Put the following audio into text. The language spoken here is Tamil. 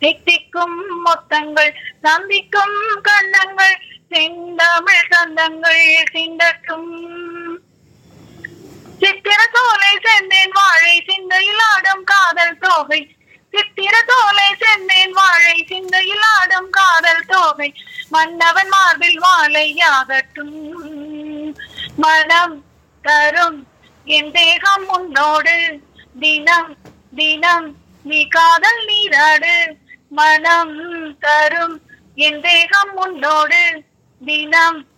தித்திக்கும் மொத்தங்கள் சந்திக்கும் கண்ணங்கள் செந்தமிழ் கந்தங்கள் சிந்தட்டும் சித்திர தோலை செந்தேன் வாழை சிந்தையில் ஆடும் காதல் தோகை சித்திர தோலை செந்தேன் வாழை சிந்தையில் ஆடும் காதல் தோகை மன்னவன் மார்பில் வாழையாகட்டும் மனம் தரும் என் தேகம் உன்னோடு தினம் தினம் நீ காதல் நீராடு மனம் தரும் என் தேகம் உன்னோடு தினம்